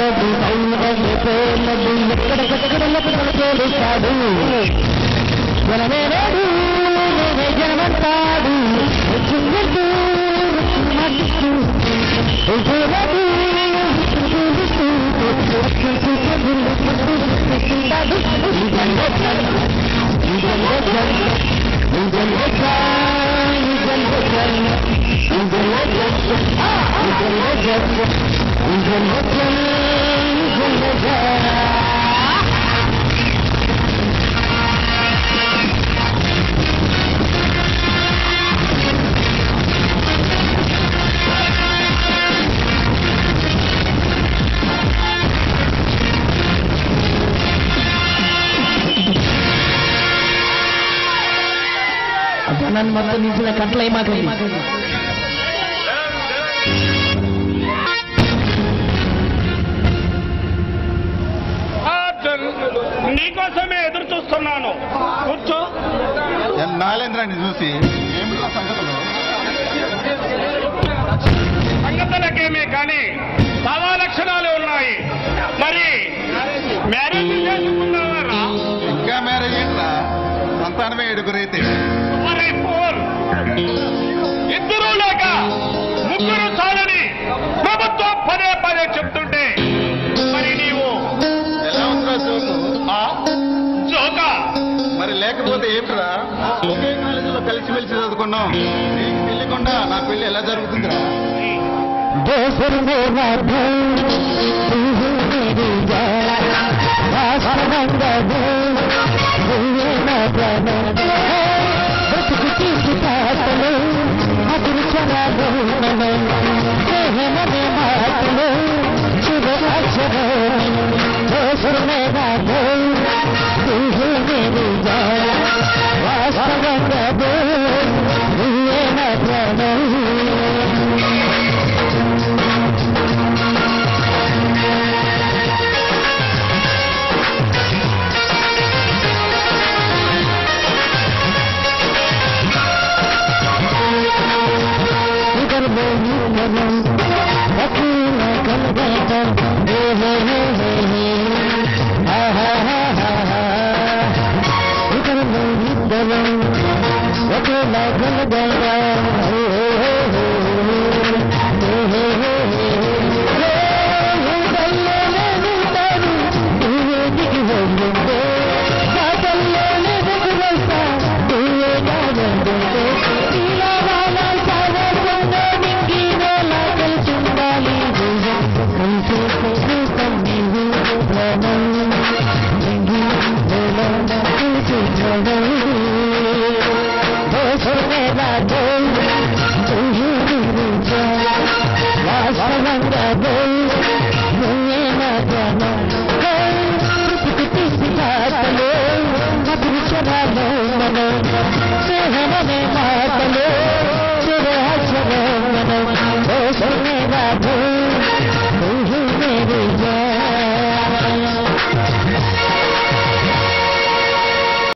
కాలది అయినది పేర్లది ఎక్కడికెక్కడ తేలుతాడు జనమేనాడు నేనే జనమంటాడు వచ్చిందంటూ మట్టు ఉజులది జనాన్ని మొత్తం నిలిచిన కట్లయి మాకు అర్జున్ నీకోసమే ఎదురు చూస్తున్నాను కూర్చో నాలేంద్రాన్ని చూసి ఏమిటో సంగతులు సంగతులకేమే కానీ చాలా లక్షణాలు ఉన్నాయి మరి మ్యారేజ్ చేసుకున్నావారా ఇంకా మ్యారేజ్ ఏంట్రా సంతానమే ఏడుగురైతే మరి ఫోర్ ఇద్దరు లేక ముగ్గురు చాలని ప్రభుత్వం పదే పదే చెప్తుంటే మరి నీవు ఎలా ఉందిరా చూపు ఆ జోక మరి లేకపోతే ఏమిట్రా ఒకే కాలేజీలో కలిసిమెలిసి చదువుకున్నాం నీకు తెలియకుండా నా పెళ్లి ఎలా జరుగుతుందిరా दोसर मेरा धन तू ही मेरी जान वासरंग धन तू ही मेरा धन बस किसी की बात लो मधुर चला बोलने कह मने बात लो शुभ अक्षर दोसर मेरा धन तू ही मेरी जान वासरंग धन तू ही मेरा धन इधर बोली करो वकील कल बेटा हे हे हे हे हे हा हा हा हा हा इधर बोली करो वकील कल बेटा